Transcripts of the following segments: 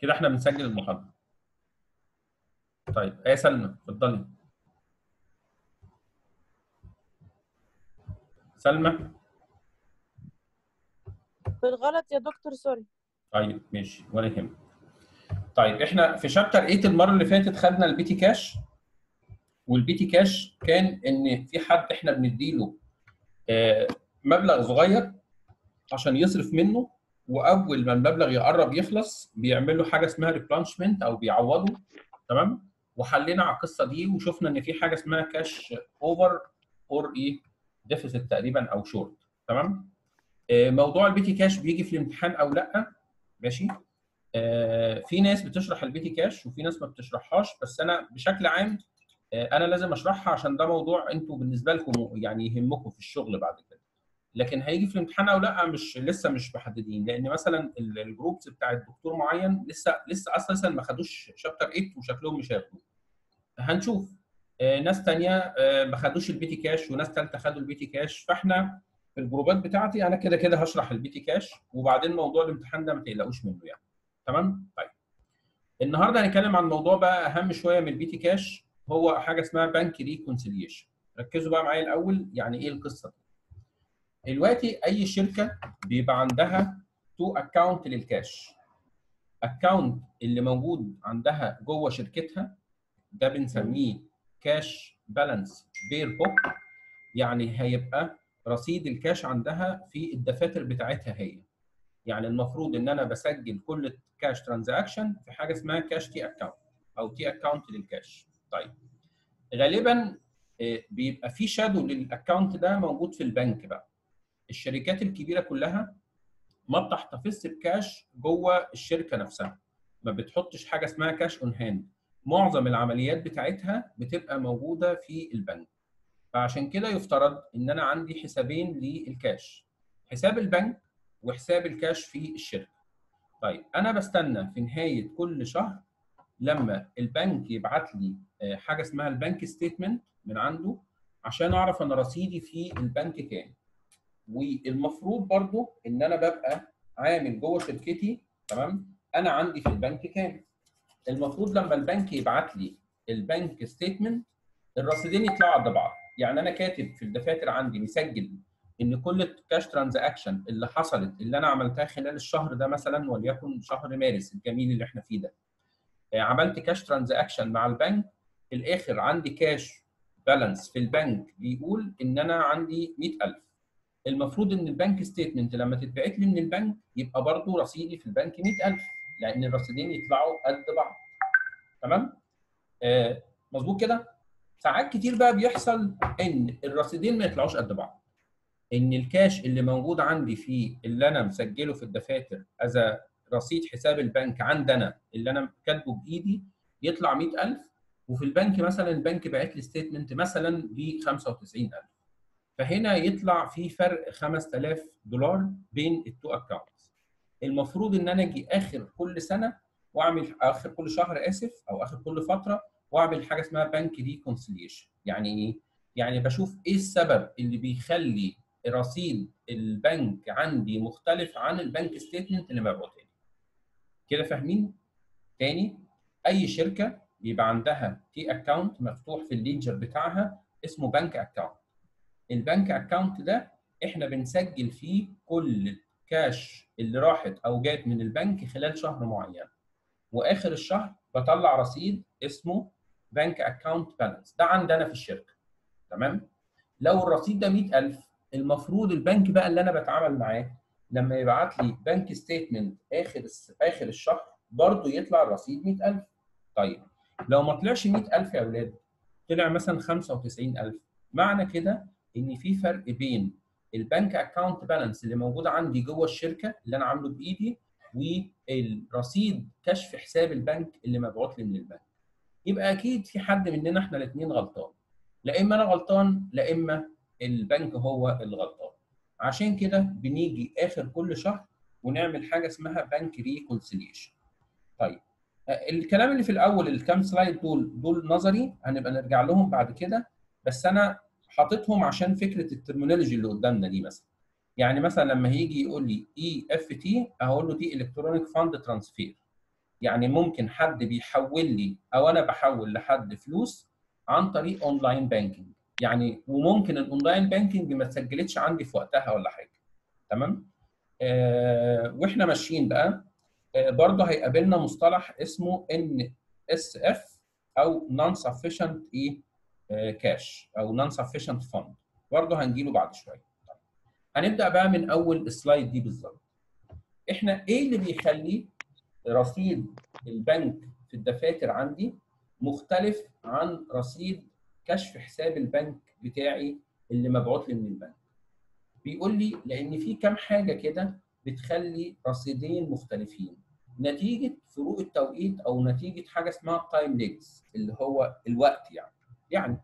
كده احنا بنسجل المحاضره طيب ايه سلمى اتفضلي سلمى بالغلط يا دكتور سوري طيب ماشي ولا يهمك طيب احنا في شابتر 8 المره اللي فاتت خدنا البي تي كاش والبي تي كاش كان ان في حد احنا بنديله آه، مبلغ صغير عشان يصرف منه واول ما المبلغ يقرب يخلص بيعمل له حاجه اسمها ريبلانشمنت او بيعوضه تمام وحلينا على القصه دي وشفنا ان في حاجه اسمها كاش اوفر اور ايه ديفيسيت تقريبا او شورت تمام آه، موضوع البي تي كاش بيجي في الامتحان او لا ماشي آه، في ناس بتشرح البي تي كاش وفي ناس ما بتشرحهاش بس انا بشكل عام آه، انا لازم اشرحها عشان ده موضوع انتوا بالنسبه لكم يعني يهمكم في الشغل بعد كده لكن هيجي في الامتحان او لا مش لسه مش محددين لان مثلا ال- الجروبس بتاع الدكتور معين لسه لسه اساسا ما خدوش شابتر 8 وشكلهم مش هياخدوه هنشوف آه، ناس تانية آه، ما خدوش البي تي كاش وناس ثالثه خدوا البي تي كاش فاحنا في الجروبات بتاعتي انا كده كده هشرح البي تي كاش وبعدين موضوع الامتحان ده ما تقلقوش منه يعني تمام طيب النهارده هنتكلم عن موضوع بقى اهم شويه من البي تي كاش هو حاجه اسمها بنك ريكونسيليشن ركزوا بقى معايا الاول يعني ايه القصه دي دلوقتي اي شركه بيبقى عندها تو اكونت للكاش اكونت اللي موجود عندها جوه شركتها ده بنسميه كاش بالانس بير بوك يعني هيبقى رصيد الكاش عندها في الدفاتر بتاعتها هي يعني المفروض ان انا بسجل كل كاش ترانزاكشن في حاجه اسمها كاش تي اكونت او تي اكونت للكاش طيب غالبا آه، بيبقى في شادو للاكونت ده موجود في البنك بقى الشركات الكبيره كلها ما بتحتفظش بكاش جوه الشركه نفسها ما بتحطش حاجه اسمها كاش اون هاند معظم العمليات بتاعتها بتبقى موجوده في البنك فعشان كده يفترض ان انا عندي حسابين للكاش حساب البنك وحساب الكاش في الشركه طيب انا بستنى في نهايه كل شهر لما البنك يبعت لي آه، حاجه اسمها البنك ستيتمنت من عنده عشان اعرف انا رصيدي في البنك كام والمفروض برضو ان انا ببقى عامل جوه شركتي تمام انا عندي في البنك كام المفروض لما البنك يبعت لي البنك ستيتمنت الرصيدين يطلعوا قد بعض يعني انا كاتب في الدفاتر عندي مسجل ان كل الكاش ترانزاكشن اللي حصلت اللي انا عملتها خلال الشهر ده مثلا وليكن شهر مارس الجميل اللي احنا فيه ده آه، عملت كاش ترانزاكشن مع البنك في الاخر عندي كاش بالانس في البنك بيقول ان انا عندي 100000 المفروض ان البنك ستيتمنت لما تتبعت لي من البنك يبقى برضو رصيدي في البنك 100000 لان الرصيدين يطلعوا قد بعض تمام آه مظبوط كده ساعات كتير بقى بيحصل ان الرصيدين ما يطلعوش قد بعض ان الكاش اللي موجود عندي في اللي انا مسجله في الدفاتر از رصيد حساب البنك عندنا اللي انا كاتبه بايدي يطلع 100000 وفي البنك مثلا البنك باعت لي ستيتمنت مثلا ب 95000 فهنا يطلع في فرق 5000 دولار بين التو اكونتس المفروض ان انا اجي اخر كل سنه واعمل اخر كل شهر اسف او اخر كل فتره واعمل حاجه اسمها بنك ريكونسيليشن يعني ايه يعني بشوف ايه السبب اللي بيخلي رصيد البنك عندي مختلف عن البنك ستيتمنت اللي مبعوت لي كده فاهمين تاني اي شركه بيبقى عندها تي اكونت مفتوح في الليدجر بتاعها اسمه بنك اكونت البنك اكونت ده احنا بنسجل فيه كل الكاش اللي راحت او جات من البنك خلال شهر معين واخر الشهر بطلع رصيد اسمه بنك اكونت بالانس ده عندنا في الشركه تمام لو الرصيد ده 100000 المفروض البنك بقى اللي انا بتعامل معاه لما يبعت لي بنك ستيتمنت اخر الس- اخر الشهر برضه يطلع الرصيد 100000 طيب لو ما طلعش 100000 يا اولاد طلع مثلا 95000 معنى كده ان في فرق بين البنك اكونت بالانس اللي موجود عندي جوه الشركه اللي انا عامله بايدي والرصيد كشف حساب البنك اللي مبعوت لي من البنك يبقى اكيد في حد مننا احنا الاثنين غلطان لا اما انا غلطان لا اما البنك هو الغلطان عشان كده بنيجي اخر كل شهر ونعمل حاجه اسمها بنك ريكونسيليشن طيب آه، الكلام اللي في الاول الكام سلايد دول دول نظري هنبقى نرجع لهم بعد كده بس انا حاططهم عشان فكره الترمينولوجي اللي قدامنا دي مثلا يعني مثلا لما هيجي يقول لي اي اف تي هقول له دي الكترونيك فاند ترانسفير يعني ممكن حد بيحول لي او انا بحول لحد فلوس عن طريق اونلاين بانكينج يعني وممكن الاونلاين بانكينج ما تسجلتش عندي في وقتها ولا حاجه تمام آه واحنا ماشيين بقى آه برضه هيقابلنا مصطلح اسمه ان اس اف او نون سفيشنت ايه كاش او نون سفيشنت فند برضه هنجيله بعد شويه هنبدا بقى من اول السلايد دي بالظبط احنا ايه اللي بيخلي رصيد البنك في الدفاتر عندي مختلف عن رصيد كشف حساب البنك بتاعي اللي مبعوث لي من البنك بيقول لي لان في كام حاجه كده بتخلي رصيدين مختلفين نتيجه فروق التوقيت او نتيجه حاجه اسمها تايم ليجز اللي هو الوقت يعني يعني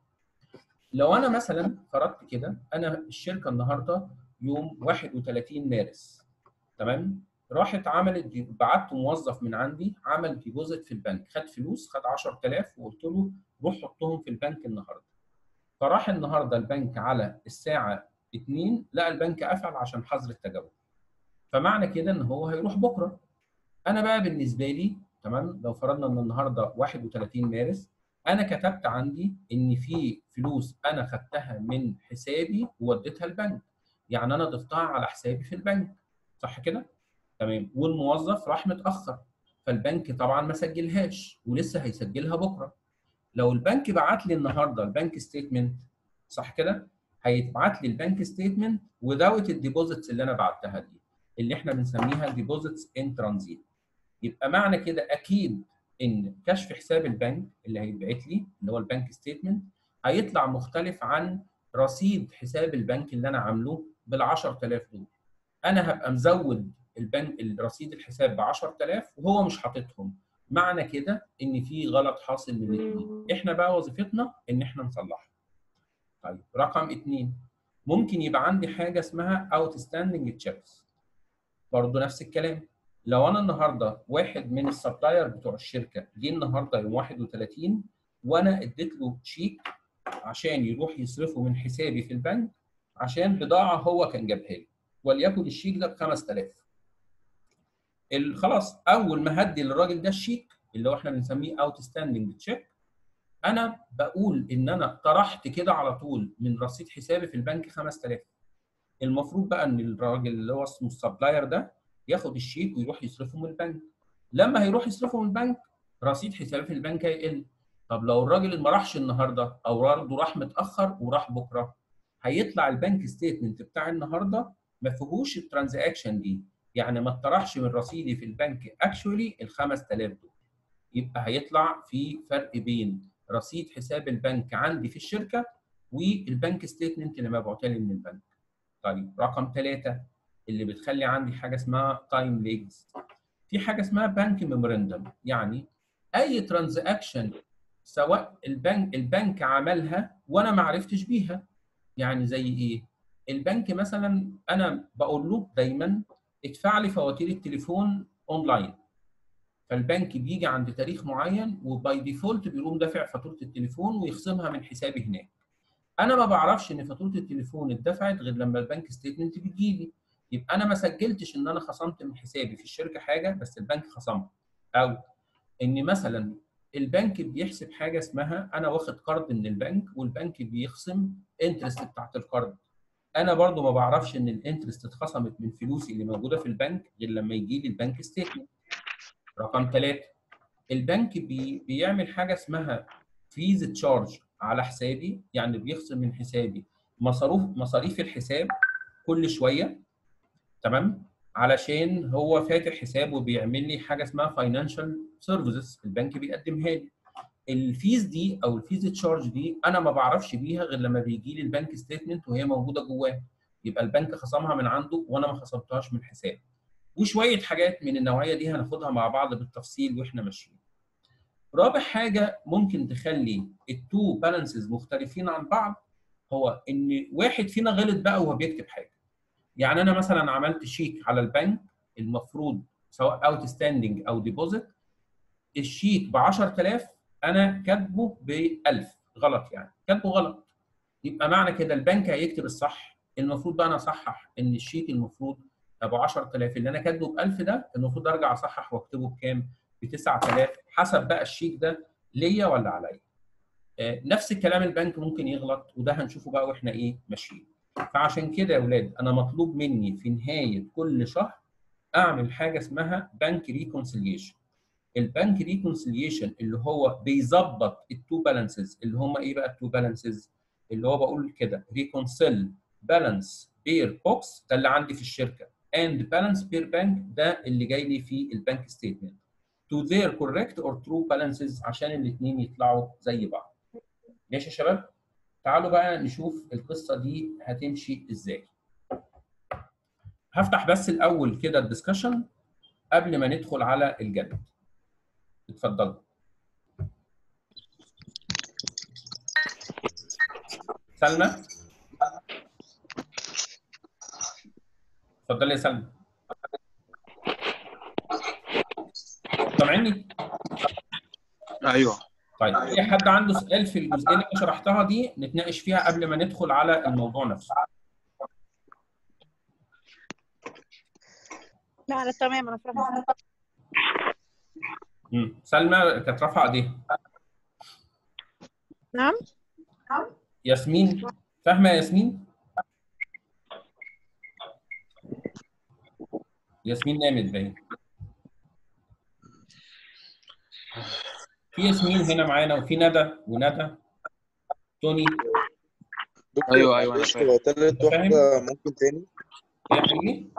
لو انا مثلا فرضت كده انا الشركه النهارده يوم 31 مارس تمام راحت عملت بعت موظف من عندي عمل ديبوزيت في البنك خد فلوس خد 10000 وقلت له روح حطهم في البنك النهارده فراح النهارده البنك على الساعه 2 لقى البنك قفل عشان حظر التجاوز فمعنى كده ان هو هيروح بكره انا بقى بالنسبه لي تمام لو فرضنا ان النهارده 31 مارس انا كتبت عندي ان في فلوس انا خدتها من حسابي ووديتها البنك يعني انا ضفتها على حسابي في البنك صح كده تمام والموظف راح متاخر فالبنك طبعا ما سجلهاش ولسه هيسجلها بكره لو البنك بعت لي النهارده البنك ستيتمنت صح كده هيتبعت لي البنك ستيتمنت ودوت الديبوزيتس اللي انا بعتها دي اللي احنا بنسميها ديبوزيتس ان ترانزيت يبقى معنى كده اكيد ان كشف حساب البنك اللي هيتبعت لي اللي هو البنك ستيتمنت هيطلع مختلف عن رصيد حساب البنك اللي انا عامله بال 10000 دول انا هبقى مزود البنك الرصيد الحساب ب 10000 وهو مش حاططهم معنى كده ان في غلط حاصل من الاثنين احنا بقى وظيفتنا ان احنا نصلحها طيب رقم اثنين ممكن يبقى عندي حاجه اسمها اوت ستاندنج تشيكس برضه نفس الكلام لو انا النهارده واحد من السبلاير بتوع الشركه جه النهارده يوم 31 وانا اديت له شيك عشان يروح يصرفه من حسابي في البنك عشان بضاعه هو كان جابها لي وليكن الشيك ده ب 5000 خلاص اول ما هدي للراجل ده الشيك اللي هو احنا بنسميه اوت ستاندنج تشيك انا بقول ان انا طرحت كده على طول من رصيد حسابي في البنك 5000 المفروض بقى ان الراجل اللي هو اسمه السبلاير ده ياخد الشيك ويروح يصرفه من البنك لما هيروح يصرفه من البنك رصيد حسابي في البنك هيقل طب لو الراجل ما راحش النهارده او برضه راح متاخر وراح بكره هيطلع البنك ستيتمنت بتاع النهارده ما فيهوش الترانزاكشن دي يعني ما اتطرحش من رصيدي في البنك اكشولي ال 5000 دول يبقى هيطلع في فرق بين رصيد حساب البنك عندي في الشركه والبنك ستيتمنت اللي مبعوته لي من البنك طيب رقم ثلاثة اللي بتخلي عندي حاجه اسمها تايم ليجز في حاجه اسمها بنك ميمورندم يعني اي ترانزاكشن سواء البنك البنك عملها وانا ما عرفتش بيها يعني زي ايه البنك مثلا انا بقول له دايما ادفع لي فواتير التليفون اونلاين فالبنك بيجي عند تاريخ معين وباي ديفولت بيقوم دافع فاتوره التليفون ويخصمها من حسابي هناك انا ما بعرفش ان فاتوره التليفون اتدفعت غير لما البنك ستيتمنت بتجي لي يبقى انا ما سجلتش ان انا خصمت من حسابي في الشركه حاجه بس البنك خصمها او ان مثلا البنك بيحسب حاجه اسمها انا واخد قرض من البنك والبنك بيخصم انترست بتاعت القرض انا برضو ما بعرفش ان الانترست اتخصمت من فلوسي اللي موجوده في البنك غير لما يجي لي البنك ستيتمنت رقم ثلاثة البنك بي بيعمل حاجه اسمها فيز تشارج على حسابي يعني بيخصم من حسابي مصروف مصاريف الحساب كل شويه تمام علشان هو فاتح حساب وبيعمل لي حاجه اسمها فاينانشال سيرفيسز البنك بيقدمها لي الفيز دي او الفيز تشارج دي انا ما بعرفش بيها غير لما بيجي لي البنك ستيتمنت وهي موجوده جواه يبقى البنك خصمها من عنده وانا ما خصمتهاش من حسابي وشويه حاجات من النوعيه دي هناخدها مع بعض بالتفصيل واحنا ماشيين رابع حاجه ممكن تخلي التو بالانسز مختلفين عن بعض هو ان واحد فينا غلط بقى وهو بيكتب حاجه يعني انا مثلا عملت شيك على البنك المفروض سواء اوت ستاندنج او ديبوزيت الشيك ب 10000 انا كاتبه ب 1000 غلط يعني كاتبه غلط يبقى معنى كده البنك هيكتب الصح المفروض بقى انا اصحح ان الشيك المفروض ابو 10000 اللي انا كاتبه ب 1000 ده المفروض ارجع اصحح واكتبه بكام؟ ب 9000 حسب بقى الشيك ده ليا ولا عليا آه، نفس الكلام البنك ممكن يغلط وده هنشوفه بقى واحنا ايه ماشيين فعشان كده يا اولاد انا مطلوب مني في نهايه كل شهر اعمل حاجه اسمها بنك ريكونسيليشن البنك ريكونسيليشن اللي هو بيظبط التو بالانسز اللي هم ايه بقى التو بالانسز اللي هو بقول كده ريكونسيل بالانس بير بوكس ده اللي عندي في الشركه اند بالانس بير بانك ده اللي جاي لي في البنك ستيتمنت to their correct or true balances عشان الاثنين يطلعوا زي بعض ماشي يا شباب تعالوا بقى نشوف القصه دي هتمشي ازاي هفتح بس الاول كده الدسكشن قبل ما ندخل على الجد اتفضلوا سلمى اتفضلي يا سلمى سامعني ايوه طيب في حد عنده سؤال في الجزئيه اللي انا شرحتها دي نتناقش فيها قبل ما ندخل على الموضوع نفسه لا انا تمام انا فاهمه مم. سلمى كانت رافعه ايديها نعم ياسمين فاهمه يا ياسمين ياسمين نامت باين في ياسمين هنا معانا وفي ندى وندى توني دكتور أيوة، أيوة، أنا معلش، فاهم. هو تالت فاهم؟ واحدة ممكن تاني يا حبيبي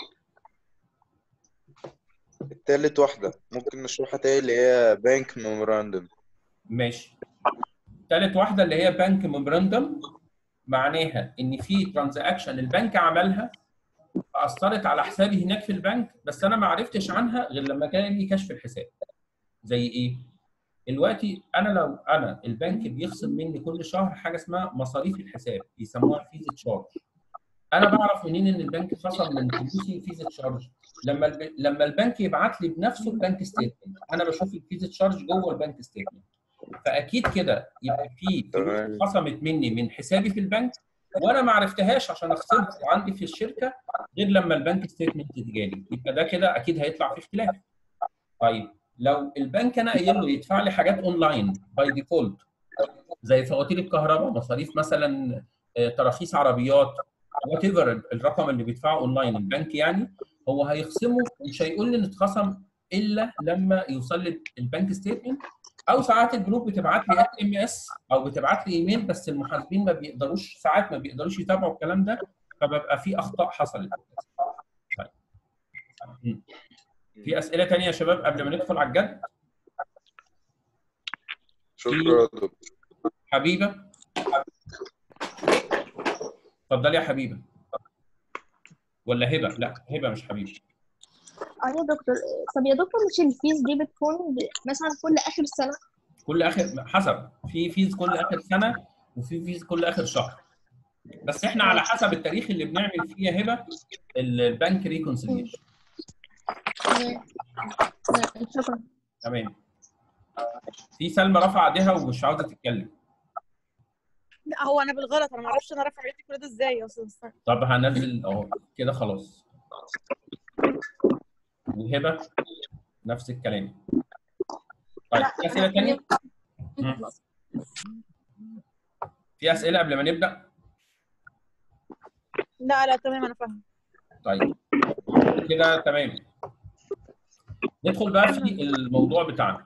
التالت واحدة ممكن نشرحها تاني اللي هي بانك ميموراندوم ماشي تالت واحده اللي هي بنك ميموراندوم معناها ان في ترانزاكشن البنك عملها اثرت على حسابي هناك في البنك بس انا ما عرفتش عنها غير لما كان لي كشف الحساب زي ايه دلوقتي انا لو انا البنك بيخصم مني كل شهر حاجه اسمها مصاريف الحساب بيسموها فيزا تشارج انا بعرف منين ان البنك خصم من فلوسي فيزا تشارج لما الب... لما البنك يبعت لي بنفسه البنك ستيتمنت انا بشوف الفيزا تشارج جوه البنك ستيتمنت فاكيد كده يبقى في فلوس تمام. اتخصمت مني من حسابي في البنك وانا ما عرفتهاش عشان اخصمها عندي في الشركه غير لما البنك ستيتمنت تجالي يبقى ده كده اكيد هيطلع في اختلاف طيب لو البنك انا قايل له يدفع لي حاجات اونلاين باي ديفولت زي فواتير الكهرباء مصاريف مثلا آه، تراخيص عربيات وات ايفر الرقم اللي بيدفعه اونلاين البنك يعني هو هيخصمه مش هيقول لي ان اتخصم الا لما يوصل لي البنك ستيتمنت او ساعات البنوك بتبعت لي ام اس او بتبعت لي ايميل بس المحاسبين ما بيقدروش ساعات ما بيقدروش يتابعوا الكلام ده فببقى في اخطاء حصلت طيب. م. في اسئله تانية يا شباب قبل ما ندخل على الجد شكرا يا دكتور حبيبه اتفضلي يا حبيبه ولا هبه لا هبه مش حبيبه اه يا دكتور طب يا دكتور مش الفيز دي بتكون ب- مثلا كل اخر سنه كل اخر حسب في فيز كل اخر سنه وفي فيز كل اخر شهر بس احنا على حسب التاريخ اللي بنعمل فيه يا هبه البنك ريكونسيليشن تمام. تمام، شكرا تمام في سلمى رفع ايديها ومش عاوزه تتكلم لا هو انا بالغلط انا ما اعرفش انا رافعه ايدي كل ده ازاي اصلا طب هنزل اهو كده خلاص وهبه نفس الكلام طيب لا، في اسئله ثانيه مم. خلاص في اسئله قبل ما نبدا لا لا تمام انا فاهمه طيب كده تمام ندخل بقى في الموضوع بتاعنا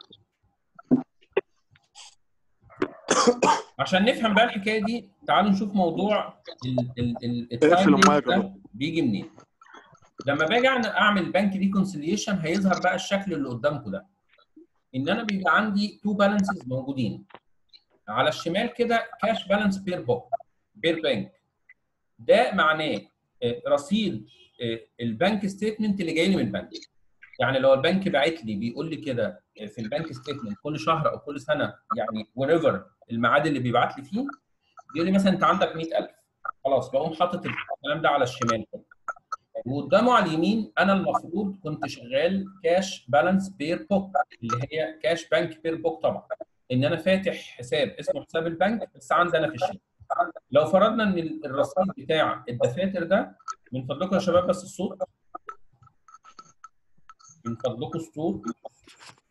عشان نفهم بقى الحكايه دي تعالوا نشوف موضوع ال ال ال اقفل التايم المايك يا ده بيجي منين لما باجي أعمل- اعمل بنك ريكونسيليشن هيظهر بقى الشكل اللي قدامكم ده ان انا بيبقى عندي تو بالانسز موجودين على الشمال كده كاش بالانس بير بوك بير بنك ده معناه آه، رصيد آه، البنك ستيتمنت اللي جاي لي من البنك يعني لو البنك باعت لي بيقول لي كده آه، في البنك ستيتمنت كل شهر او كل سنه يعني وريفر الميعاد اللي بيبعت لي فيه بيقول لي مثلا انت عندك 100000 خلاص بقوم حاطط الكلام ده على الشمال كده وقدامه على اليمين انا المفروض كنت شغال كاش بالانس بير بوك اللي هي كاش بانك بير بوك طبعا ان انا فاتح حساب اسمه حساب البنك بس عندي انا في الشركه لو فرضنا ان الرصيد بتاع الدفاتر ده من فضلكم يا شباب بس الصوت من فضلكم الصوت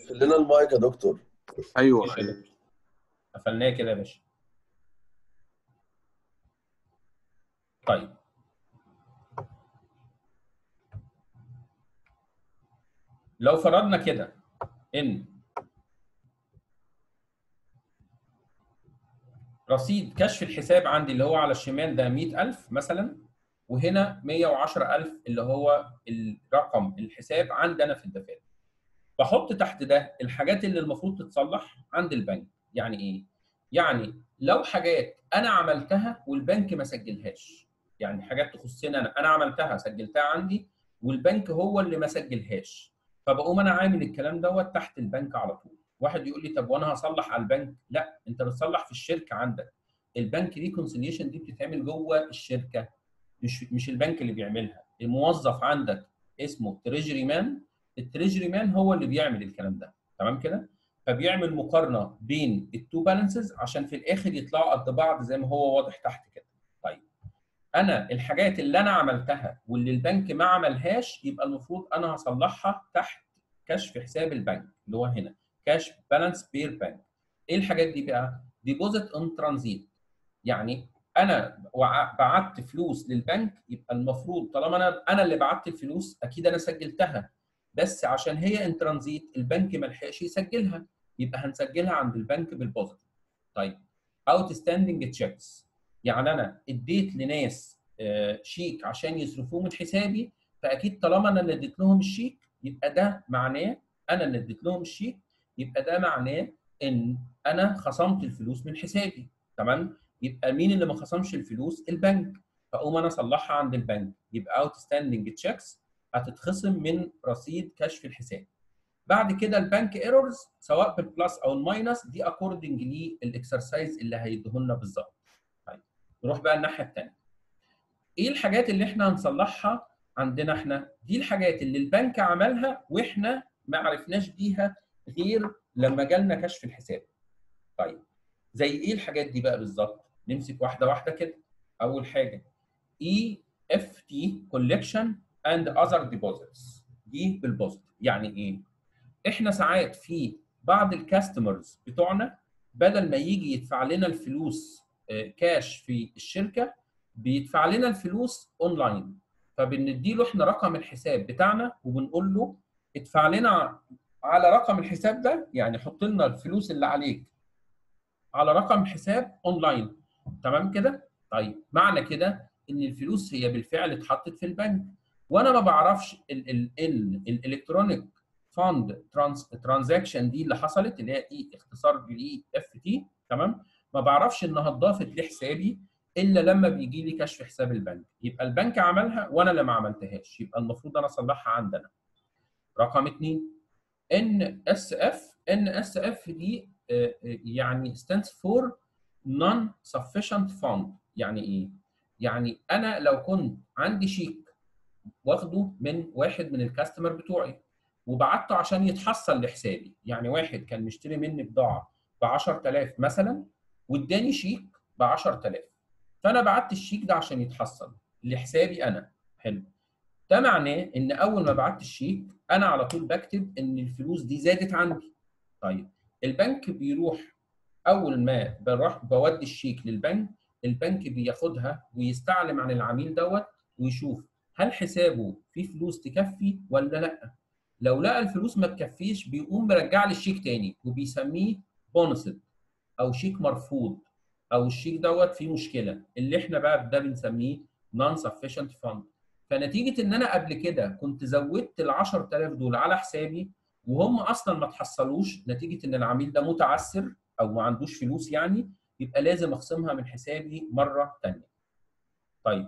اقفل لنا المايك يا دكتور ايوه ماشي يا دكتور. قفلناه كده يا باشا طيب لو فرضنا كده ان رصيد كشف الحساب عندي اللي هو على الشمال ده 100000 مثلا وهنا 110000 اللي هو الرقم الحساب عندنا في الدفاتر بحط تحت ده الحاجات اللي المفروض تتصلح عند البنك يعني ايه يعني لو حاجات انا عملتها والبنك ما سجلهاش يعني حاجات تخصني انا انا عملتها سجلتها عندي والبنك هو اللي ما سجلهاش فبقوم انا عامل الكلام دوت تحت البنك على طول واحد يقول لي طب وانا هصلح على البنك لا انت بتصلح في الشركه عندك البنك ريكونسيليشن دي بتتعمل جوه الشركه مش مش البنك اللي بيعملها الموظف عندك اسمه تريجري مان التريجري مان هو اللي بيعمل الكلام ده تمام كده فبيعمل مقارنه بين التو بالانسز عشان في الاخر يطلعوا قد بعض زي ما هو واضح تحت كده طيب انا الحاجات اللي انا عملتها واللي البنك ما عملهاش يبقى المفروض انا هصلحها تحت كشف حساب البنك اللي هو هنا كاش بالانس بير بنك ايه الحاجات دي بقى ديبوزيت اون ترانزيت يعني انا وع- بعت فلوس للبنك يبقى المفروض طالما انا انا اللي بعت الفلوس اكيد انا سجلتها بس عشان هي ان ترانزيت البنك ما لحقش يسجلها يبقى هنسجلها عند البنك بالبوزيتيف طيب اوت ستاندنج تشيكس يعني انا اديت لناس آه، شيك عشان يصرفوه من حسابي فاكيد طالما انا اللي اديت لهم الشيك يبقى ده معناه انا اللي اديت لهم الشيك يبقى ده معناه ان انا خصمت الفلوس من حسابي تمام يبقى مين اللي ما خصمش الفلوس البنك فاقوم انا اصلحها عند البنك يبقى اوت ستاندنج تشيكس هتتخصم من رصيد كشف الحساب بعد كده البنك ايرورز سواء بالبلس او الماينس دي اكوردنج للاكسرسايز اللي هيديهولنا بالظبط طيب نروح بقى الناحيه الثانيه ايه الحاجات اللي احنا هنصلحها عندنا احنا دي الحاجات اللي البنك عملها واحنا ما عرفناش بيها غير لما جالنا كشف الحساب طيب زي ايه الحاجات دي بقى بالظبط نمسك واحده واحده كده اول حاجه اي اف تي كولكشن اند اذر ديبوزيتس دي بالبوزيتيف يعني ايه احنا ساعات في بعض الكاستمرز بتوعنا بدل ما يجي يدفع لنا الفلوس آه، كاش في الشركه بيدفع لنا الفلوس اونلاين فبنديله احنا رقم الحساب بتاعنا وبنقول له ادفع لنا على رقم الحساب ده يعني حط لنا الفلوس اللي عليك على رقم حساب اونلاين تمام كده طيب معنى كده ان الفلوس هي بالفعل اتحطت في البنك وانا ما بعرفش ال ال ال الالكترونيك فاند ترانزاكشن دي اللي حصلت اللي هي اي اختصار لاي اف تي تمام ما بعرفش انها اتضافت لحسابي الا لما بيجي لي كشف حساب البنك يبقى البنك عملها وانا اللي ما عملتهاش يبقى المفروض انا اصلحها عندنا رقم اثنين ان اس اف ان اس اف دي آه، آه، يعني stands for non sufficient fund يعني ايه يعني انا لو كنت عندي شيك واخده من واحد من الكاستمر بتوعي وبعته عشان يتحصل لحسابي يعني واحد كان مشتري مني بضاعه ب 10000 مثلا واداني شيك ب 10000 فانا بعت الشيك ده عشان يتحصل لحسابي انا حلو ده معناه ان اول ما بعت الشيك انا على طول بكتب ان الفلوس دي زادت عندي طيب البنك بيروح اول ما بروح بودي الشيك للبنك البنك بياخدها ويستعلم عن العميل دوت ويشوف هل حسابه فيه فلوس تكفي ولا لا لو لقى الفلوس ما تكفيش بيقوم مرجع لي الشيك تاني وبيسميه بونسد او شيك مرفوض او الشيك دوت فيه مشكله اللي احنا بقى ده بنسميه نون سفيشنت فاند فنتيجه ان انا قبل كده كنت زودت ال 10000 دول على حسابي وهم اصلا ما تحصلوش نتيجه ان العميل ده متعسر او ما عندوش فلوس يعني يبقى لازم اخصمها من حسابي مره ثانيه. طيب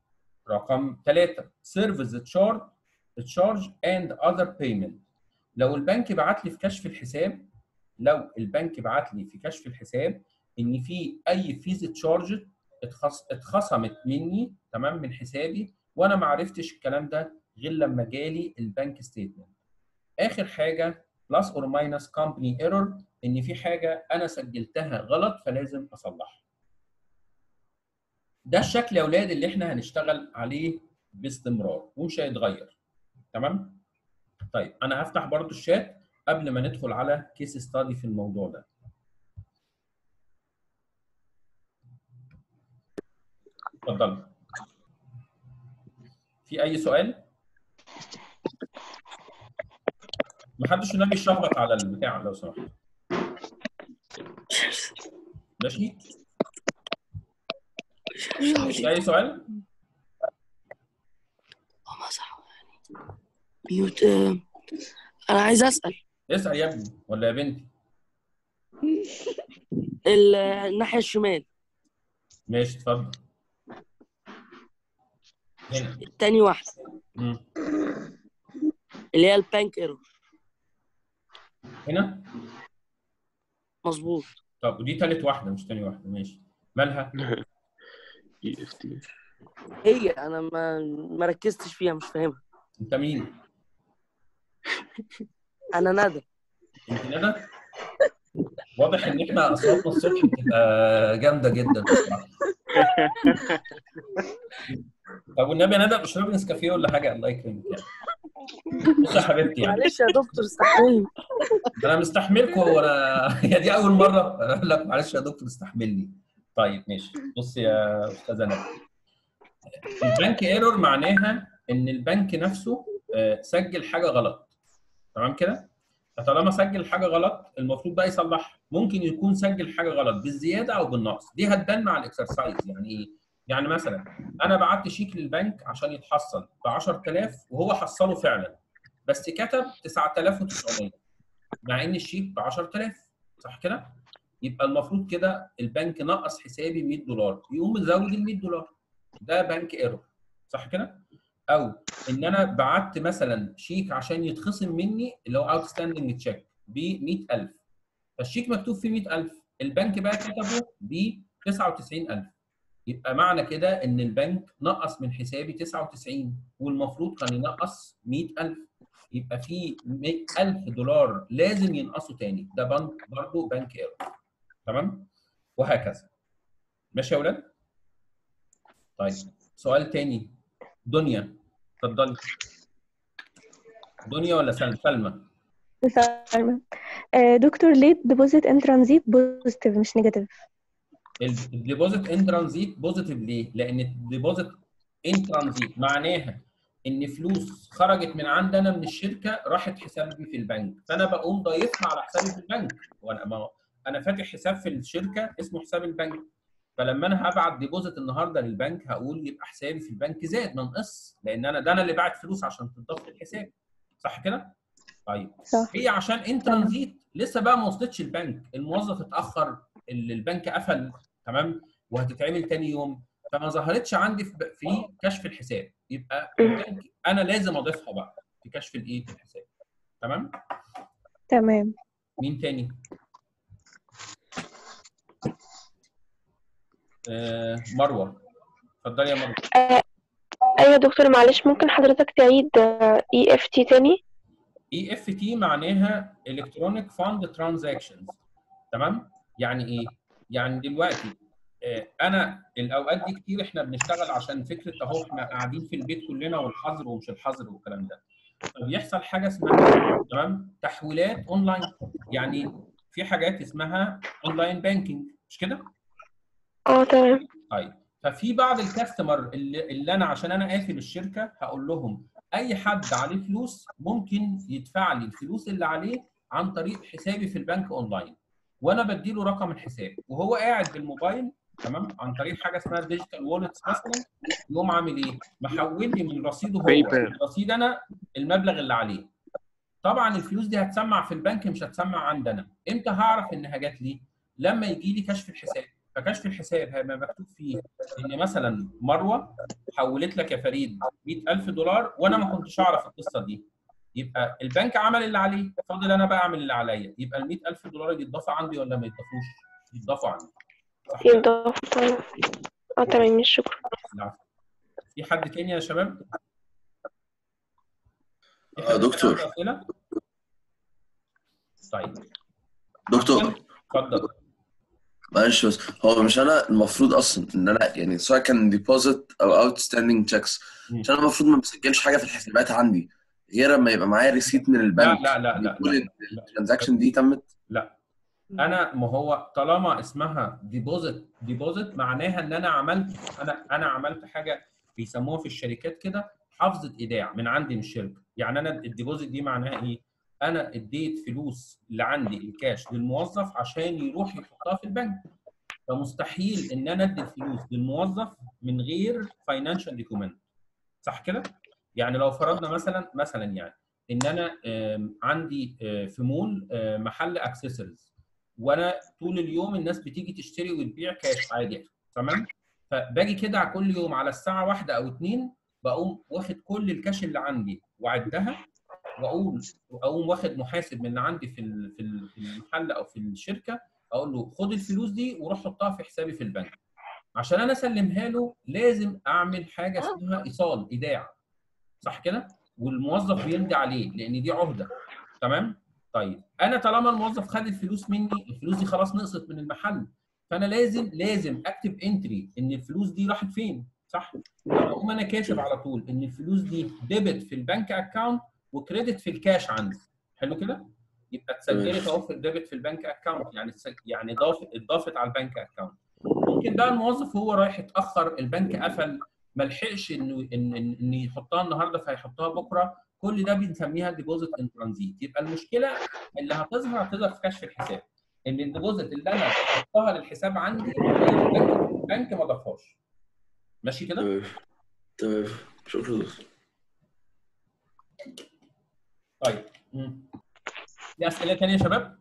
رقم ثلاثة سيرفيس تشارج تشارج اند اذر بيمنت لو البنك بعت لي في كشف الحساب لو البنك بعت لي في كشف الحساب ان في اي فيز تشارج اتخصمت مني تمام من حسابي وانا ما عرفتش الكلام ده غير لما جالي البنك ستيتمنت اخر حاجه بلس اور ماينس كومباني ايرور ان في حاجه انا سجلتها غلط فلازم اصلحها ده الشكل يا اولاد اللي احنا هنشتغل عليه باستمرار ومش هيتغير تمام طيب انا هفتح برضو الشات قبل ما ندخل على كيس ستادي في الموضوع ده اتفضل في اي سؤال محدش النبي يشخبط على البتاع لو سمحت ماشي في اي سؤال هو صح يعني ميوت آه، انا عايز اسال اسال يا ابني ولا يا بنتي ال- الناحيه الشمال ماشي اتفضل هنا تاني واحده مم. اللي هي البانك ايرور هنا مظبوط طب ودي تالت واحده مش تاني واحده ماشي مالها اي اف تي هي انا ما ما ركزتش فيها مش فاهمها انت مين انا ندى انت ندى واضح ان احنا اصواتنا الصبح بتبقى جامده جدا بصراحه طب والنبي يا ندى اشربي نسكافيه ولا حاجه الله يكرمك يعني بصي يا حبيبتي يعني معلش يا دكتور استحملني انا مستحملكم وانا هي دي اول مره انا اقول لك معلش يا دكتور استحملني طيب ماشي بص يا استاذه ندى البنك ايرور معناها ان البنك نفسه آه، سجل حاجه غلط تمام كده فطالما سجل حاجه غلط المفروض بقى يصلحها ممكن يكون سجل حاجه غلط بالزياده او بالنقص دي هتبان مع الاكسرسايز يعني ايه يعني مثلا انا بعت شيك للبنك عشان يتحصل ب 10000 وهو حصله فعلا بس كتب 9900 مع ان الشيك ب 10000 صح كده؟ يبقى المفروض كده البنك نقص حسابي 100 دولار يقوم مزود ال 100 دولار ده بنك ايرور صح كده؟ او ان انا بعت مثلا شيك عشان يتخصم مني اللي هو اوت ستاندنج تشيك ب 100000 فالشيك مكتوب فيه 100000 البنك بقى كتبه ب 99000 يبقى معنى كده ان البنك نقص من حسابي 99 والمفروض كان ينقص 100000 يبقى في 100000 دولار لازم ينقصوا تاني ده بنك برضه بنك ايرور تمام وهكذا ماشي يا ولاد طيب سؤال تاني دنيا اتفضلي دنيا ولا سلمى سلمى سلمى آه، دكتور ليه ديبوزيت ان ترانزيت بوزيتيف مش نيجاتيف الديبوزيت ان ترانزيت بوزيتيف ليه؟ لان الديبوزيت ان ترانزيت معناها ان فلوس خرجت من عندنا من الشركه راحت حسابي في البنك فانا بقوم ضايفها على حسابي في البنك وانا ما انا فاتح حساب في الشركه اسمه حساب البنك فلما انا هبعت ديبوزيت النهارده للبنك هقول يبقى حسابي في البنك زاد ما نقص لان انا ده انا اللي باعت فلوس عشان تضاف للحساب صح كده؟ طيب صح هي عشان ان ترانزيت لسه بقى ما وصلتش البنك الموظف اتاخر اللي البنك قفل تمام وهتتعمل تاني يوم فما ظهرتش عندي في في كشف الحساب يبقى البنك انا لازم اضيفها بقى في كشف الايه في الحساب تمام تمام مين تاني آه مروه اتفضلي يا مروه ايوه يا دكتور معلش ممكن حضرتك تعيد اي اف تي تاني اي اف تي معناها الكترونيك فاند ترانزاكشنز تمام يعني ايه يعني دلوقتي آه، انا الاوقات دي كتير احنا بنشتغل عشان فكره اهو احنا قاعدين في البيت كلنا والحظر ومش الحظر والكلام ده فبيحصل حاجه اسمها تمام تحويلات اونلاين يعني في حاجات اسمها اونلاين بانكينج مش كده اه تمام طيب ففي بعض الكاستمر اللي, اللي انا عشان انا قافل الشركه هقول لهم اي حد عليه فلوس ممكن يدفع لي الفلوس اللي عليه عن طريق حسابي في البنك اونلاين وانا بديله رقم الحساب وهو قاعد بالموبايل تمام عن طريق حاجه اسمها ديجيتال وولتس مثلا يقوم عامل ايه؟ محول لي من رصيده هو PayPal. من رصيد انا المبلغ اللي عليه طبعا الفلوس دي هتسمع في البنك مش هتسمع عندنا امتى هعرف انها جات لي؟ لما يجي لي كشف الحساب فكشف الحساب هيبقى مكتوب فيه ان مثلا مروه حولت لك يا فريد 100000 دولار وانا ما كنتش اعرف القصه دي يبقى البنك عمل اللي عليه فاضل انا بقى اعمل اللي عليا يبقى ال 100000 دولار يتضافوا عندي ولا ما يتضافوش؟ يتضافوا عندي صح كده؟ ينضاف تمام اه تمام شكرا العفو. في حد تاني يا شباب؟ في آه، حد دكتور. عنده أسئلة؟ طيب دكتور اتفضل معلش بس هو مش انا المفروض اصلا ان انا يعني سواء كان ديبوزيت او اوت ستاندينج تشيكس مم. عشان انا المفروض ما بسجلش حاجه في الحسابات عندي غير لما يبقى معايا ريسيت من لا البنك لا لا لا بيقول لا الترانزاكشن دي تمت لا انا ما هو طالما اسمها ديبوزيت ديبوزيت معناها ان انا عملت انا انا عملت حاجه بيسموها في الشركات كده حافظه ايداع من عندي من الشركه يعني انا الديبوزيت دي معناها ايه انا اديت فلوس اللي عندي الكاش للموظف عشان يروح يحطها في البنك فمستحيل ان انا ادي الفلوس للموظف من غير فاينانشال دوكيومنت صح كده يعني لو فرضنا مثلا مثلا يعني ان انا آم، عندي آه، في مول آه، محل اكسسوارز وانا طول اليوم الناس بتيجي تشتري وتبيع كاش عادي تمام فباجي كده على كل يوم على الساعه واحدة او اتنين بقوم واخد كل الكاش اللي عندي واعدها واقول اقوم واخد محاسب من اللي عندي في ال- في ال- في المحل او في الشركه اقول له خد الفلوس دي وروح حطها في حسابي في البنك عشان انا اسلمها له لازم اعمل حاجه اسمها ايصال ايداع صح كده والموظف بيمضي عليه لان دي عهده تمام طيب انا طالما الموظف خد الفلوس مني الفلوس دي خلاص نقصت من المحل فانا لازم لازم اكتب انتري ان الفلوس دي راحت فين صح اقوم انا كاتب على طول ان الفلوس دي ديبت في البنك اكاونت وكريدت في الكاش عندي حلو كده يبقى اتسجلت اهو في الديبت في البنك اكاونت يعني اتسج- يعني ضافت اتضافت على البنك اكاونت ممكن بقى الموظف وهو رايح يتاخر البنك قفل ما لحقش انه ان ان إن يحطها النهارده فهيحطها بكره كل ده بنسميها ديبوزيت ان ترانزيت يبقى المشكله اللي هتظهر هتظهر في كشف الحساب ان الديبوزيت اللي انا حطها للحساب عندي البنك البنك ما ضافهاش ماشي كده تمام تمام شكرا دكتور طيب مم. في اسئله تانية يا شباب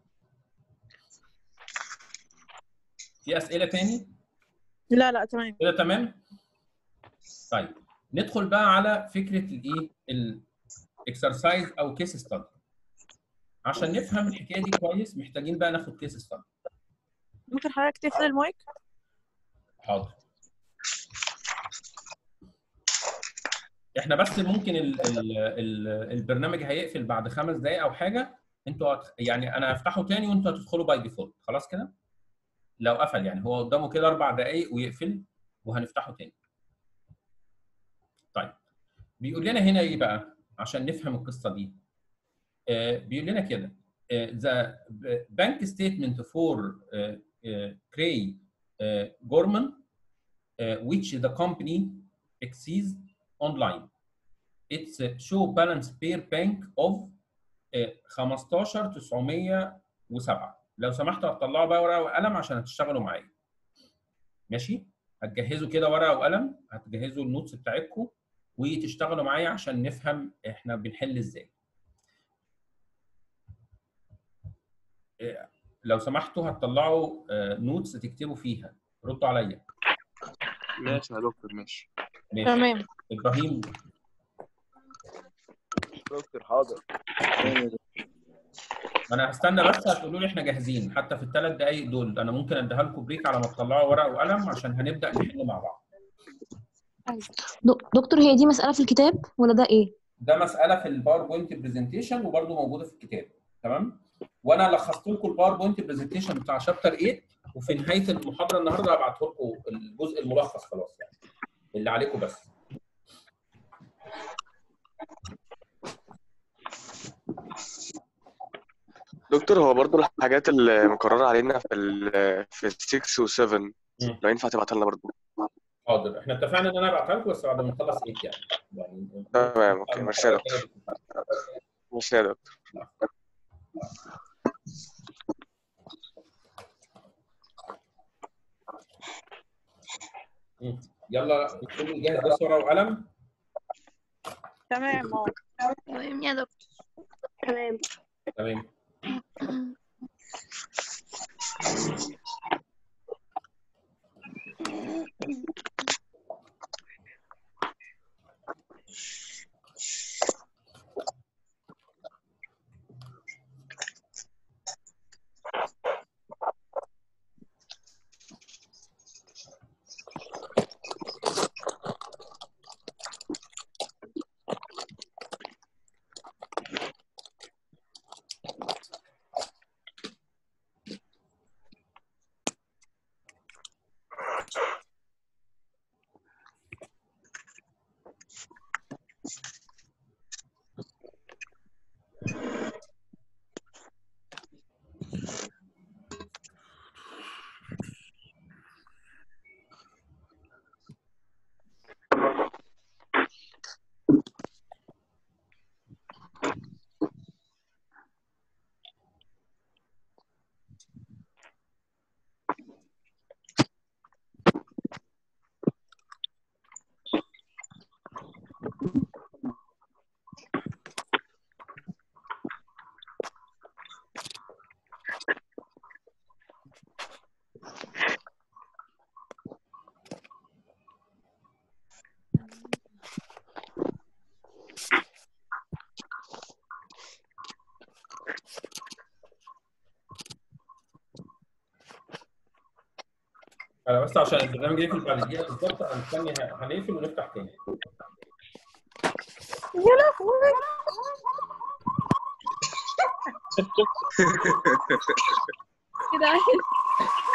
في اسئله تاني لا لا تمام كده تمام طيب ندخل بقى على فكره الايه الاكسرسايز او كيس ستادي عشان نفهم الحكايه دي كويس محتاجين بقى ناخد كيس ستادي ممكن حضرتك تقفل المايك حاضر احنا بس ممكن ال ال ال البرنامج هيقفل بعد خمس دقائق او حاجه انتوا هت... يعني انا هفتحه تاني وانتوا هتدخلوا باي ديفولت خلاص كده لو قفل يعني هو قدامه كده اربع دقائق ويقفل وهنفتحه تاني طيب بيقول لنا هنا ايه بقى عشان نفهم القصه دي آه بيقول لنا كده ذا بانك ستيتمنت فور كري جورمان which the company exceeds online it's a show balance per bank of آه، 15907 لو سمحتوا هتطلعوا بقى ورقه وقلم عشان هتشتغلوا معايا ماشي هتجهزوا كده ورقه وقلم هتجهزوا النوتس بتاعتكم وتشتغلوا معايا عشان نفهم احنا بنحل ازاي آه، لو سمحتوا هتطلعوا نوتس تكتبوا فيها ردوا عليا ماشي يا دكتور ماشي ماشي تمام ابراهيم دكتور حاضر انا هستنى بس هتقولوا لي احنا جاهزين حتى في الثلاث دقائق دول انا ممكن اديها لكم بريك على ما تطلعوا ورقه وقلم عشان هنبدا نحل مع بعض دك- دكتور هي دي مسألة في الكتاب ولا ده ايه؟ ده مساله في الباوربوينت برزنتيشن وبرده موجوده في الكتاب تمام وانا لخصت لكم الباوربوينت برزنتيشن بتاع شابتر 8 وفي نهايه المحاضره النهارده هبعته لكم الجزء الملخص خلاص يعني اللي عليكم بس دكتور هو برضو الحاجات اللي مقررة علينا في ال في 6 و 7 مم. لو ينفع تبعتها لنا برضو حاضر احنا اتفقنا ان انا ابعتها لكم بس بعد ما نخلص 8 يعني يعني تمام اوكي بعد ما ميرسي يا نخلص دكتور 8 ميرسي يا دكتور مم. يلا كله جاهز بس ورقه وقلم تمام اه تمام يا دكتور تمام تمام انا بس عشان البرنامج يقفل بعد دقيقه بالظبط هنستني هنقفل ونفتح تاني يا لهوي كده